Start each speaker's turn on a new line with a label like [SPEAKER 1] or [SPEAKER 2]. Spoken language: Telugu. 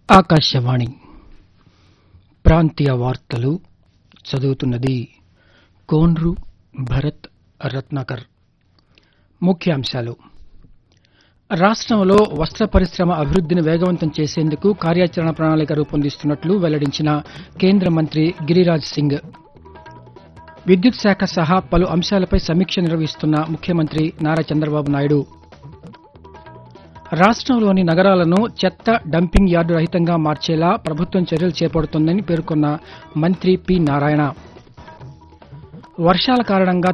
[SPEAKER 1] ఆకాశవాణి ప్రాంతీయ వార్తలు చదువుతున్నది కోన్రు భరత్ రత్నాకర్ ముఖ్యాంశాలు రాష్ట్రంలో వస్త్ర పరిశ్రమ అభివృద్ధిని వేగవంతం చేసేందుకు కార్యాచరణ ప్రణాళిక రూపొందిస్తున్నట్లు వెల్లడించిన కేంద్ర మంత్రి గిరిరాజ్ సింగ్ విద్యుత్ శాఖ సహా పలు అంశాలపై సమీక్ష నిర్వహిస్తున్న ముఖ్యమంత్రి నారా చంద్రబాబు నాయుడు రాష్ట్రంలోని నగరాలను చెత్త డంపింగ్ యార్డు రహితంగా మార్చేలా ప్రభుత్వం చర్యలు చేపడుతోందని పేర్కొన్న మంత్రి పి నారాయణ వర్షాల కారణంగా